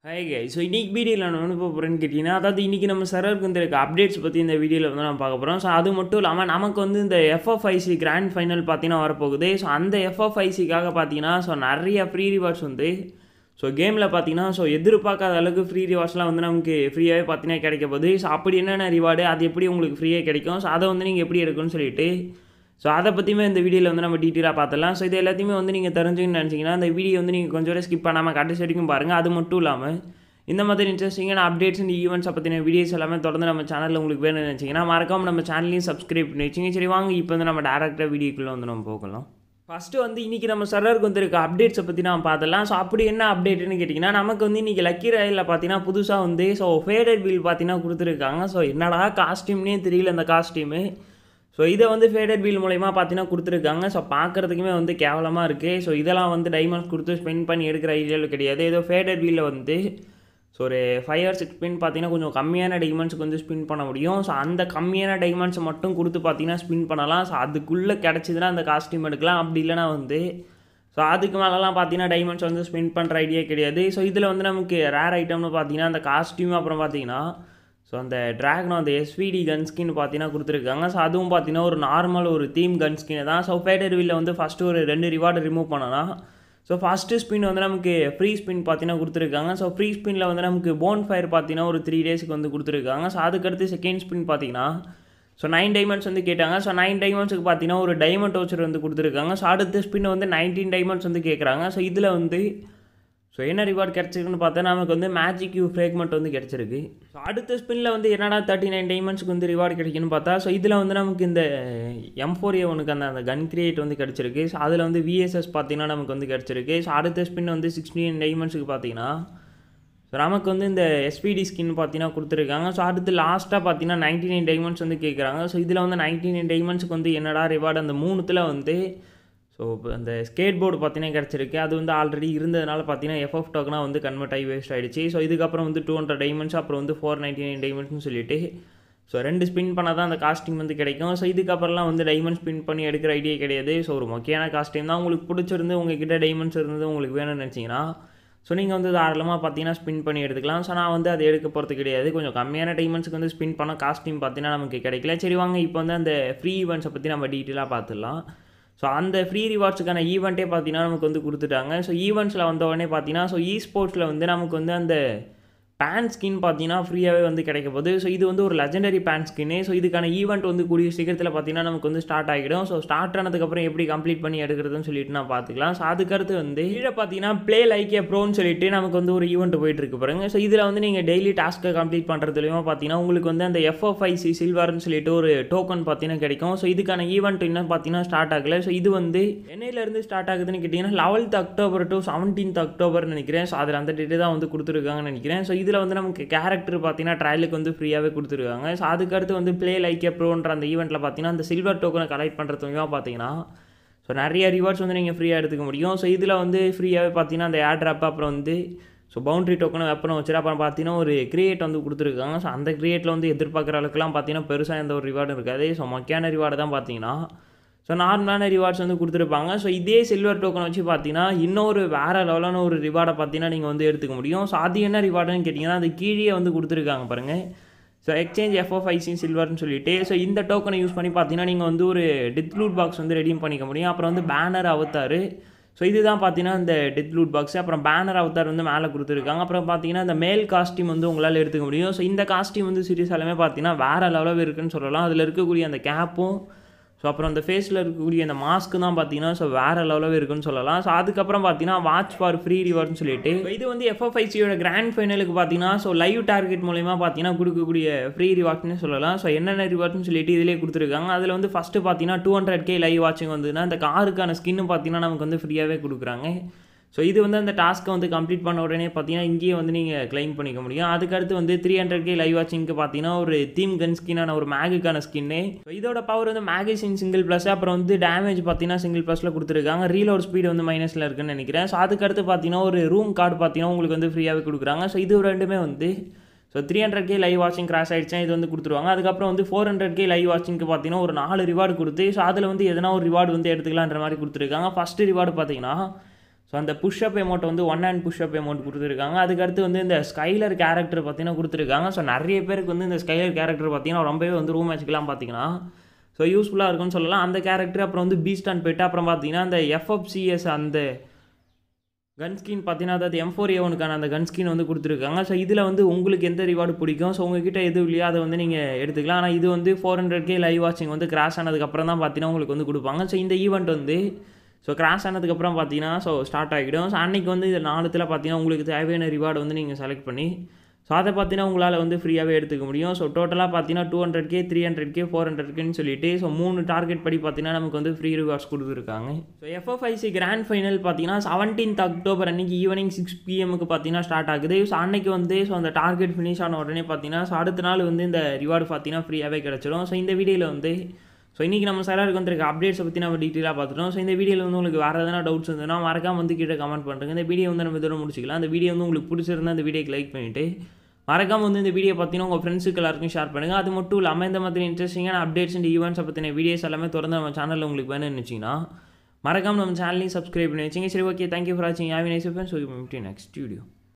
hi guy so இன்றைக்கி வீடியோவில் நான் என்ன போகிறேன்னு கேட்டிங்கன்னா அதாவது இன்றைக்கி நம்ம சர்வருக்கு வந்து இருக்க அப்டேட்ஸ் பற்றி இந்த வீடியோவில் வந்து நம்ம பார்க்க போகிறோம் ஸோ அது மட்டும் இல்லாமல் நமக்கு வந்து இந்த எஃப்எஃப்ஐசி கிராண்ட் ஃபைனல் பார்த்தீங்கன்னா வரப்போகுது ஸோ அந்த எஃப்எஃப்ஐசிக்காக பார்த்தீங்கன்னா ஸோ நிறைய ஃப்ரீ ரிவார்ட்ஸ் வந்து ஸோ கேமில் பார்த்தீங்கன்னா ஸோ எதிர்பார்க்காத அளவுக்கு ஃப்ரீ ரிவார்ட்ஸ்லாம் வந்து நமக்கு ஃப்ரீயாகவே பார்த்தீங்கன்னா கிடைக்க போகுது ஸோ அப்படி என்னென்ன ரிவார்டு அது எப்படி உங்களுக்கு ஃப்ரீயாக கிடைக்கும் ஸோ அதை வந்து நீங்கள் எப்படி எடுக்கணும்னு சொல்லிட்டு ஸோ அதை பற்றியுமே இந்த வீடியோவில் வந்து நம்ம டீட்டெயிலாக பார்த்துலாம் ஸோ இது எல்லாத்தையுமே வந்து நீங்கள் தெரிஞ்சுக்கணும்னு நினச்சிங்கன்னா இந்த வீடியோ வந்து நீங்கள் கொஞ்சம் கூட ஸ்கிப் பண்ணாமல் கடைசி வரைக்கும் பாருங்கள் அது மட்டும் இல்லாமல் இந்த மாதிரி இன்ட்ரெஸ்டிங்கான அப்டேட்ஸ் இந்த ஈவெண்ட்ஸை பற்றின வீடியோஸ் எல்லாமே தொடர்ந்து நம்ம சேனலில் உங்களுக்கு வேணும்னு நினச்சிங்கன்னா மறக்காம நம்ம சேனலையும் சப்ஸ்கிரைப் பண்ணி வச்சுங்க சரி வாங்க இப்போ வந்து நம்ம டேரெக்டாக வீடியோக்குள்ளே வந்து நம்ம போகலாம் ஃபஸ்ட்டு வந்து இன்றைக்கி நம்ம சர்வருக்கு வந்துருக்க அப்டேட்ஸை பற்றி நம்ம பார்த்துலாம் ஸோ அப்படி என்ன அப்டேட்னு கேட்டிங்கன்னா நமக்கு வந்து இன்றைக்கி லக்கி ராயில் பார்த்தீங்கன்னா புதுசாக வந்து ஸோ ஃபேடட் வீல் பார்த்தீங்கன்னா கொடுத்துருக்காங்க ஸோ என்னடா காஸ்டியூம்னே தெரியல அந்த காஸ்டியூமு ஸோ இதை வந்து ஃபேடட் வீல் மூலயமா பார்த்தீங்கன்னா கொடுத்துருக்காங்க ஸோ பார்க்குறதுக்குமே வந்து கேவலமாக இருக்குது ஸோ இதெல்லாம் வந்து டைமண்ட்ஸ் கொடுத்து ஸ்பெண்ட் பண்ணி எடுக்கிற ஐடியாவில் கிடையாது ஏதோ ஃபேடட் வீலில் வந்து ஸோ ஒரு ஃபைவ் ஆர் சிக்ஸ் ஸ்பின் பார்த்தீங்கன்னா கொஞ்சம் கம்மியான டைமண்ட்ஸுக்கு வந்து ஸ்பின் பண்ண முடியும் ஸோ அந்த கம்மியான டைமண்ட்ஸை மட்டும் கொடுத்து பார்த்தீங்கன்னா ஸ்பின் பண்ணலாம் ஸோ அதுக்குள்ளே கிடச்சிதுன்னா அந்த காஸ்டியூம் எடுக்கலாம் அப்படி இல்லைனா வந்து ஸோ அதுக்கு மேலெலாம் பார்த்தீங்கன்னா டைமண்ட்ஸ் வந்து ஸ்பெண்ட் பண்ணுற ஐடியா கிடையாது ஸோ இதில் வந்து நமக்கு ரேர் ஐட்டம்னு பார்த்தீங்கன்னா அந்த காஸ்டியூம் அப்புறம் பார்த்தீங்கன்னா ஸோ அந்த ட்ராகன் அந்த எஸ்விடி கன் ஸ்கின் பார்த்தீங்கன்னா கொடுத்துருக்காங்க ஸோ அதுவும் பார்த்தீங்கன்னா ஒரு நார்மல் ஒரு தீம் கன் ஸ்கின் தான் ஸோ ஃபேடர் வீலில் வந்து ஃபஸ்ட்டு ஒரு ரெண்டு ரிவார்டு ரிமூவ் பண்ணலாம் ஸோ ஃபஸ்ட்டு ஸ்பின் வந்து நமக்கு ஃப்ரீ ஸ்பின் பார்த்தீங்கன்னா கொடுத்துருக்காங்க ஸோ ஃப்ரீ ஸ்பின்னில் வந்து நமக்கு போன் ஃபயர் பார்த்தீங்கன்னா ஒரு த்ரீ டேஸ்க்கு வந்து கொடுத்துருக்காங்க ஸோ அதுக்கடுத்து செகண்ட் ஸ்பின் பார்த்தீங்கன்னா ஸோ நைன் டைமண்ட்ஸ் வந்து கேட்டாங்க ஸோ நைன் டைமண்ட்ஸுக்கு பார்த்தீங்கன்னா ஒரு டைமண்ட் வவுச்சர் வந்து கொடுத்துருக்காங்க ஸோ அடுத்த ஸ்பின் வந்து நைன்டீன் டைமண்ட்ஸ் வந்து கேட்குறாங்க ஸோ இதில் வந்து ஸோ என்ன ரிவார்ட் கிடச்சிருக்குன்னு பார்த்தா நமக்கு வந்து மேஜிக் யூ ஃப்ரேக்மெண்ட் வந்து கிடச்சிருக்கு ஸோ அடுத்த ஸ்பின்னில் வந்து என்னடா தேர்ட்டி நைன் டைமண்ட்ஸ்க்கு வந்து ரிவார்டு கிடைக்குன்னு பார்த்தா ஸோ இதில் வந்து நமக்கு இந்த எம் ஃபோர் ஏ ஒனுக்கு அந்த அந்த கன் கிரியேட் வந்து கிடச்சிருக்கு ஸோ அதில் வந்து விஎஸ்எஸ் பார்த்தீங்கன்னா நமக்கு வந்து கிடச்சிருக்கு ஸோ அடுத்த ஸ்பின் வந்து சிக்ஸ்டீன் டைமண்ட்ஸுக்கு பார்த்தீங்கன்னா ஸோ நமக்கு வந்து இந்த எஸ்பிடி ஸ்கின் பார்த்தீங்கன்னா கொடுத்துருக்காங்க ஸோ அடுத்து லாஸ்ட்டாக பார்த்தீங்கன்னா நைன்டி நைன் டைமண்ட்ஸ் வந்து கேட்குறாங்க ஸோ இதில் வந்து நைன்டி நைன் டைமண்ட்ஸுக்கு வந்து என்னடா ரிவார்டு அந்த மூணுத்தில் வந்து ஸோ இப்போ அந்த ஸ்கேட் போர்டு பார்த்தீங்கன்னா கிடச்சிருக்கு அது வந்து ஆல்ரெடி இருந்ததுனால பார்த்தீங்கன்னா எஃப்எஃப் டோக்கனாக வந்து கன்வெர்ட் ஆகி வேஸ்ட் ஆகிடுச்சு ஸோ இதுக்கப்புறம் வந்து டூ ஹண்ட்ரட் டைமண்ட்ஸ் அப்புறம் வந்து ஃபோர் நைன்ட்டி நைன் டைமண்ட்ஸ்னு சொல்லிட்டு ஸோ ரெண்டு ஸ்பின் பண்ணால் தான் அந்த காஸ்டியூம் வந்து கிடைக்கும் ஸோ இதுக்கப்புறம்லாம் வந்து டைமண்ட் ஸ்பின் பண்ணி எடுக்கிற ஐடியா கிடையாது ஸோ ஒரு முக்கியமான காஸ்டியூம் தான் உங்களுக்கு பிடிச்சிருந்து உங்ககிட்ட டைமண்ட்ஸ் இருந்தது உங்களுக்கு வேணும்னு நினச்சிங்கன்னா ஸோ நீங்கள் வந்து தாராளமாக பார்த்தீங்கன்னா ஸ்பின் பண்ணி எடுத்துக்கலாம் ஸோ நான் வந்து அதை எடுக்க போகிறது கிடையாது கொஞ்சம் கம்மியான டைமண்ட்ஸ்க்கு வந்து ஸ்பின் பண்ண காஸ்டியூம் பார்த்தீங்கன்னா நமக்கு கிடைக்கல சரி வாங்க இப்போ வந்து அந்த ஃப்ரீ ஈவெண்ட்ஸை பற்றி நம்ம டீட்டெயிலாக பார்த்துடலாம் ஸோ அந்த ஃப்ரீ ரிவார்ட்ஸுக்கான ஈவெண்ட்டே பார்த்தீங்கன்னா நமக்கு வந்து கொடுத்துட்டாங்க ஸோ ஈவெண்ட்ஸில் வந்த உடனே பார்த்தீங்கன்னா ஸோ இ ஸ்போர்ட்ஸில் வந்து நமக்கு வந்து அந்த பேன் ஸ்கின் பார்த்தீங்கன்னா ஃப்ரீயாகவே வந்து கிடைக்க போகுது ஸோ இது வந்து ஒரு லெஜண்டரி பேன் ஸ்கின்னு ஸோ இதுக்கான ஈவெண்ட் வந்து கூடிய சீக்கிரத்தில் பார்த்தீங்கன்னா நமக்கு வந்து ஸ்டார்ட் ஆகிடும் ஸோ ஸ்டார்ட் ஆனதுக்கப்புறம் எப்படி கம்ப்ளீட் பண்ணி எடுக்கிறதுன்னு சொல்லிட்டு நான் பார்த்துக்கலாம் ஸோ அதுக்கடுத்து வந்து கீழே பார்த்தீங்கன்னா ப்ளே லைக் ஏ ப்ரோன்னு சொல்லிட்டு நமக்கு வந்து ஒரு ஈவெண்ட் போயிட்டு இருக்கு பாருங்க ஸோ இதில் வந்து நீங்கள் டெய்லி டாஸ்க்கை கம்ப்ளீட் பண்ணுறதுலையும் பார்த்தீங்கன்னா உங்களுக்கு வந்து அந்த எஃப்எஃப்ஐசி சில்வர்னு சொல்லிட்டு ஒரு டோக்கன் பார்த்தீங்கன்னா கிடைக்கும் ஸோ இதுக்கான ஈவெண்ட் இன்னும் பார்த்தீங்கன்னா ஸ்டார்ட் ஆகலை ஸோ இது வந்து என்னையிலேருந்து ஸ்டார்ட் ஆகுதுன்னு கேட்டிங்கன்னா eleventh October to seventeenth October நினைக்கிறேன் ஸோ அதில் அந்த டேட்டு தான் வந்து கொடுத்துருக்காங்கன்னு நினைக்கிறேன் ஸோ இதில் வந்து நமக்கு கேரக்டர் பார்த்தீங்கன்னா ட்ரையலுக்கு வந்து ஃப்ரீயாகவே கொடுத்துருக்காங்க ஸோ அதுக்கடுத்து வந்து ப்ளே லைக் ஏ ப்ரோன்ற அந்த ஈவெண்ட்டில் பார்த்தீங்கன்னா அந்த சில்வர் டோக்கனை கலெக்ட் பண்ணுறது மூலியமாக பார்த்தீங்கன்னா ஸோ நிறைய ரிவார்ட்ஸ் வந்து நீங்கள் ஃப்ரீயாக எடுத்துக்க முடியும் ஸோ இதில் வந்து ஃப்ரீயாகவே பார்த்தீங்கன்னா அந்த ஏர் ட்ராப் அப்புறம் வந்து ஸோ பவுண்ட்ரி டோக்கனை வெப்பனை வச்சுட்டு அப்புறம் பார்த்தீங்கன்னா ஒரு கிரியேட் வந்து கொடுத்துருக்காங்க ஸோ அந்த கிரியேட்டில் வந்து எதிர்பார்க்குற அளவுக்குலாம் பார்த்தீங்கன்னா பெருசாக எந்த ஒரு ரிவார்டும் இருக்காது ஸோ மொக்கையான ரிவார்டு தான் பார்த்தீங்கன்னா ஸோ நார்மலான ரிவார்ட்ஸ் வந்து கொடுத்துருப்பாங்க ஸோ இதே சில்வர் டோக்கன் வச்சு பார்த்தீங்கன்னா இன்னொரு வேறு லெவலான ஒரு ரிவார்டை பார்த்தீங்கன்னா நீங்கள் வந்து எடுத்துக்க முடியும் ஸோ அது என்ன ரிவார்டுன்னு கேட்டிங்கன்னா அது கீழே வந்து கொடுத்துருக்காங்க பாருங்கள் ஸோ எக்ஸ்சேஞ்ச் எஃப்எஃப்ஐசி சில்வர்னு சொல்லிட்டு ஸோ இந்த டோக்கனை யூஸ் பண்ணி பார்த்தீங்கன்னா நீங்கள் வந்து ஒரு டெத் லூட் பாக்ஸ் வந்து ரெடீம் பண்ணிக்க முடியும் அப்புறம் வந்து பேனர் அவத்தார் ஸோ இதுதான் பார்த்தீங்கன்னா இந்த டெத் லூட் பாக்ஸ் அப்புறம் பேனர் அவத்தார் வந்து மேலே கொடுத்துருக்காங்க அப்புறம் பார்த்தீங்கன்னா இந்த மேல் காஸ்டியூம் வந்து உங்களால் எடுத்துக்க முடியும் ஸோ இந்த காஸ்டியூம் வந்து சீரியஸாலுமே பார்த்தீங்கன்னா வேறு லெவலில் இருக்குன்னு சொல்லலாம் அதில் இருக்கக்கூடிய அந்த கேப்பும் ஸோ அப்புறம் அந்த ஃபேஸில் இருக்கக்கூடிய அந்த மாஸ்க்கு தான் பார்த்தீங்கன்னா ஸோ வேறு லெவலாகவே இருக்குன்னு சொல்லலாம் ஸோ அதுக்கப்புறம் பார்த்தீங்கன்னா வாட்ச் ஃபார் ஃப்ரீ ரிவார்ட்னு சொல்லிட்டு இது வந்து எஃப்எஃப்ஐசியோட கிராண்ட் ஃபைனலுக்கு பார்த்தீங்கன்னா ஸோ லைவ் டார்கெட் மூலயமா பார்த்தீங்கன்னா கொடுக்கக்கூடிய ஃப்ரீ ரிவார்ட்னு சொல்லலாம் ஸோ என்னென்ன ரிவார்ட்னு சொல்லிட்டு இதிலே கொடுத்துருக்காங்க அதில் வந்து ஃபஸ்ட்டு பார்த்தீங்கன்னா டூ ஹண்ட்ரட் கே லைவ் வாட்சிங் வந்ததுன்னா அந்த காருக்கான ஸ்கின்னு பார்த்தீங்கன்னா நமக்கு வந்து ஃப்ரீயாகவே கொடுக்குறாங்க ஸோ இது வந்து அந்த டாஸ்க்கை வந்து கம்ப்ளீட் பண்ண உடனே பார்த்தீங்கன்னா இங்கேயே வந்து நீங்கள் கிளைம் பண்ணிக்க முடியும் அதுக்கடுத்து வந்து த்ரீ ஹண்ட்ரட் கே லைவ் வாட்சிங்க்கு பார்த்தீங்கன்னா ஒரு தீம் கன் ஸ்கின்னான ஒரு மேகுக்கான ஸ்கின்னு ஸோ இதோட பவர் வந்து மேகசின் சிங்கிள் ப்ளஸ் அப்புறம் வந்து டேமேஜ் பார்த்தீங்கன்னா சிங்கிள் ப்ளஸில் கொடுத்துருக்காங்க ரீலோட் ஸ்பீடு வந்து மைனஸில் இருக்குன்னு நினைக்கிறேன் ஸோ அதுக்கடுத்து பார்த்தீங்கன்னா ஒரு ரூம் கார்டு பார்த்தீங்கன்னா உங்களுக்கு வந்து ஃப்ரீயாகவே கொடுக்குறாங்க ஸோ இது ரெண்டுமே வந்து so three hundred K live வாட்சிங் கிராஸ் ஆகிடுச்சா இது வந்து கொடுத்துருவாங்க அதுக்கப்புறம் வந்து ஃபோர் ஹண்ட்ரட் கே லைவ் வாட்சிங்க்கு பார்த்தீங்கன்னா ஒரு நாலு ரிவார்டு கொடுத்து ஸோ அதில் வந்து எதனா ஒரு ரிவார்டு வந்து எடுத்துக்கலான்ற மாதிரி கொடுத்துருக்காங்க ஃபஸ்ட்டு ரிவார்டு பார்த்தீங்கன்னா ஸோ அந்த புஷ்அப் அமௌண்ட் வந்து ஒன் ஹேண்ட் புஷ்அப் அமௌண்ட் கொடுத்துருக்காங்க அதுக்கடுத்து வந்து இந்த ஸ்கைலர் கேரக்டர் பார்த்தீங்கன்னா கொடுத்துருக்காங்க ஸோ நிறைய பேருக்கு வந்து இந்த ஸ்கைலர் கேரக்டர் பார்த்தீங்கன்னா ரொம்பவே வந்து ரூம் மேட்ச்க்கெலாம் பார்த்தீங்கன்னா ஸோ யூஸ்ஃபுல்லாக இருக்கும்னு சொல்லலாம் அந்த கேரக்டர் அப்புறம் வந்து பீஸ்டான் போயிட்டு அப்புறம் பார்த்தீங்கன்னா அந்த எஃப்எஃப்சிஎஸ் அந்த கன் ஸ்கின் பார்த்தீங்கன்னா அதாவது எம் ஃபோர் ஏவனுக்கான அந்த கன் ஸ்கின் வந்து கொடுத்துருக்காங்க ஸோ இதில் வந்து உங்களுக்கு எந்த ரிவார்டு பிடிக்கும் ஸோ உங்ககிட்ட எது இல்லையோ அதை வந்து நீங்கள் எடுத்துக்கலாம் ஆனால் இது வந்து ஃபோர் ஹண்ட்ரட் கே லைவ் வாட்சிங் வந்து கிராஷ் ஆனதுக்கப்புறம் தான் பார்த்தீங்கன்னா உங்களுக்கு வந்து கொடுப்பாங்க ஸோ இந்த ஈவெண்ட் வந்து ஸோ கிராஷ் ஆனதுக்கப்புறம் பார்த்தீங்கன்னா ஸோ ஸ்டார்ட் ஆகிடும் ஸோ அன்றைக்கி வந்து இது நாலுத்தில் பார்த்தீங்கன்னா உங்களுக்கு தேவையான ரிவார்டு வந்து நீங்கள் செலக்ட் பண்ணி ஸோ அதை பார்த்தீங்கன்னா உங்களால் வந்து ஃப்ரீயாகவே எடுத்துக்க முடியும் ஸோ டோட்டலாக பார்த்தீங்கன்னா two hundred K three hundred K four hundred கேன்னு சொல்லிட்டு ஸோ மூணு டார்கெட் படி பார்த்தீங்கன்னா நமக்கு வந்து ஃப்ரீ ரிவார்ட்ஸ் கொடுத்துருக்காங்க ஸோ எஃப்எஃப்ஐசி கிராண்ட் ஃபைனல் பார்த்தீங்கன்னா செவன்டீன்த் அக்டோபர் அன்றைக்கி ஈவினிங் சிக்ஸ் பிஎம்க்கு பார்த்தீங்கன்னா ஸ்டார்ட் ஆகுது ஸோ அன்றைக்கி வந்து ஸோ அந்த டார்கெட் ஃபினிஷ் ஆன உடனே பார்த்தீங்கன்னா ஸோ அடுத்த நாள் வந்து இந்த ரிவார்டு பார்த்தீங்கன்னா ஃப்ரீயாகவே கிடச்சிடும் ஸோ இந்த வீடியோவில் வந்து ஸோ இன்றைக்கி நம்ம சராருக்கு வந்திருக்க அப்டேட்ஸை பற்றி நம்ம டீட்டெயிலாக பார்த்துட்டோம் ஸோ இந்த வீடியோவில் வந்து உங்களுக்கு வேறு எதனா டவுட்ஸ் இருந்ததுன்னா மறக்காம வந்து கீழே கமெண்ட் பண்ணுறேங்க இந்த வீடியோ வந்து நம்ம இதோட முடிச்சிக்கலாம் அந்த வீடியோ வந்து உங்களுக்கு பிடிச்சிருந்தா இந்த வீடியோக்கு லைக் பண்ணிவிட்டு மறக்காம வந்து இந்த வீடியோ பார்த்தீங்கன்னா உங்கள் ஃப்ரெண்ட்ஸுக்கு எல்லாருக்கும் ஷேர் பண்ணுங்கள் அது மட்டும் இல்லாமல் இந்த மாதிரி இன்ட்ரெஸ்டிங்கான அப்டேட்ஸ் அண்ட் ஈவெண்ட்ஸை பற்றின வீடியோஸ் எல்லாமே தொடர்ந்து நம்ம சேனலில் உங்களுக்கு வேணும்னு நினச்சிங்கன்னா மறக்காம நம்ம சேனலையும் சப்ஸ்கிரைப் பண்ணி வச்சுங்க சரி ஓகே தேங்க்யூ ஃபார் வாட்சிங் have a nice friends okay next video